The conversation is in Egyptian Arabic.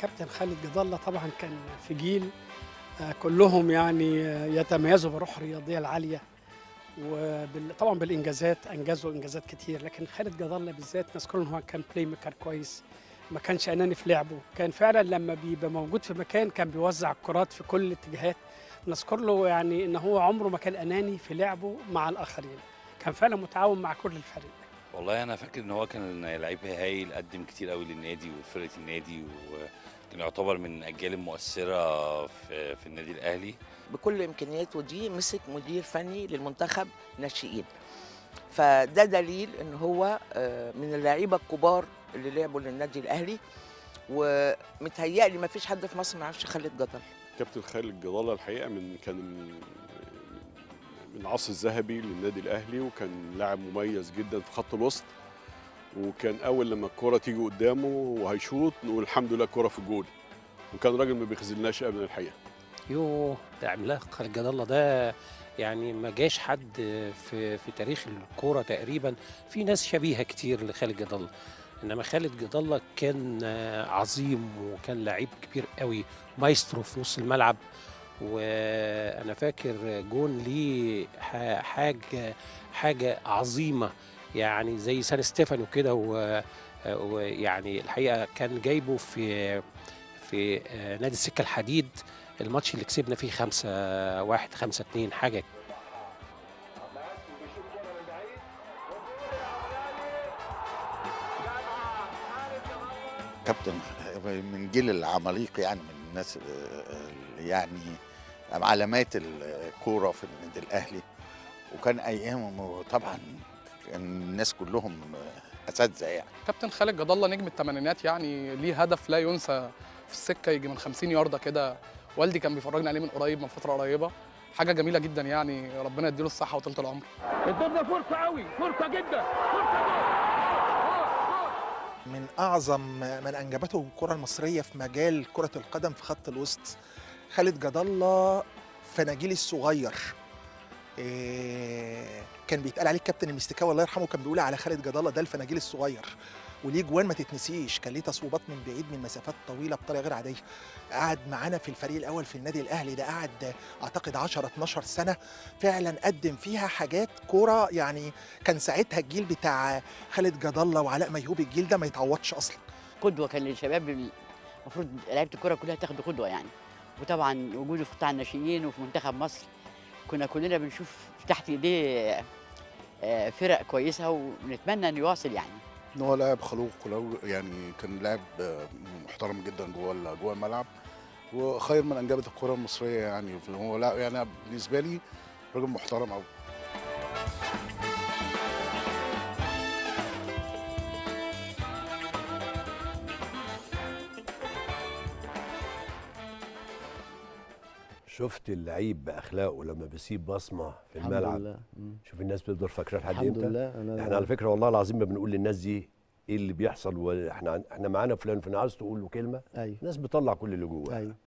كابتن خالد جد الله طبعا كان في جيل آه، كلهم يعني آه، يتميزوا بالروح الرياضيه العاليه وطبعا بالانجازات انجزوا انجازات كتير لكن خالد جد الله بالذات نذكر ان هو كان بلاي ميكر كويس ما كانش اناني في لعبه كان فعلا لما بيبقى موجود في مكان كان بيوزع الكرات في كل الاتجاهات نذكر له يعني ان هو عمره ما كان اناني في لعبه مع الاخرين كان فعلا متعاون مع كل الفريق والله انا فاكر ان هو كان لعيب هايل قدم كتير قوي للنادي وفرقه النادي وكان يعتبر من الاجيال المؤثره في, في النادي الاهلي بكل امكانياته دي مسك مدير فني للمنتخب ناشئين فده دليل ان هو آه، من اللعيبه الكبار اللي لعبوا للنادي الاهلي ومتهيألي ما فيش حد في مصر ما يعرفش خالد جدل كابتن خالد جلاله الحقيقه من كان من من العصر الذهبي للنادي الاهلي وكان لاعب مميز جدا في خط الوسط وكان اول لما الكره تيجي قدامه وهيشوط نقول الحمد لله الكره في الجول وكان راجل ما بيخذلناش ابدا الحقيقه يوه ده عملاق خالد جد الله ده يعني ما جاش حد في في تاريخ الكوره تقريبا في ناس شبيهه كتير لخالد جد الله انما خالد جد الله كان آه، عظيم وكان لعيب كبير قوي مايسترو في نص الملعب وانا فاكر جون ليه ح- حاجه حاجه عظيمه يعني زي سان ستيفانو كده و- ويعني الحقيقه كان جايبه في في آه، نادي السكه الحديد الماتش اللي كسبنا فيه خمسة واحد خمسة اتنين حاجة كابتن من جيل العماليق يعني من الناس اللي يعني علامات الكوره في النادي الاهلي وكان ايامه طبعا كان الناس كلهم اساتذه يعني كابتن خالد جد الله نجم الثمانينات يعني ليه هدف لا ينسى في السكه يجي من 50 يارده كده والدي كان بيفرجني عليه من قريب من فتره قريبه حاجه جميله جدا يعني ربنا يديله الصحه وطولة العمر قدامنا فرصة قوي فرصة جدا فرصة من اعظم من انجبته الكره المصريه في مجال كره القدم في خط الوسط خالد جد الله فناجيل الصغير إيه، كان بيتقال عليه الكابتن المستكاوي الله يرحمه كان بيقول على خالد جد الله ده الفناجيل الصغير وليه جوان ما تتنسيش كان ليه تصويبات من بعيد من مسافات طويله بطريقه غير عاديه قعد معانا في الفريق الاول في النادي الاهلي ده قعد اعتقد 10 12 سنه فعلا قدم فيها حاجات كوره يعني كان ساعتها الجيل بتاع خالد جد الله وعلاء ميهوب الجيل ده ما يتعوضش اصلا قدوه كان للشباب المفروض لعيبه الكوره كلها تاخد قدوه يعني وطبعا وجوده في قطاع الناشئين وفي منتخب مصر كنا كلنا بنشوف تحت ايديه آه، فرق كويسه ونتمنى انه يواصل يعني ان هو لاعب خلوق ولو يعني كان لاعب آه، محترم جدا جوه ال- جوه الملعب وخير من انجبت الكره المصريه يعني هو لا يعني بالنسبه لي راجل محترم قوي شفت اللعيب باخلاقه لما بيسيب بصمه في الحمد الملعب لله مم. شوف الناس بتفضل فاكره لحد الحمد امتى لله انا احنا على فكره والله العظيم ما بنقول للناس دي ايه اللي بيحصل واحنا احنا معانا فلان فلان عاوز تقول له كلمه ايوه الناس بتطلع كل اللي جواها ايوه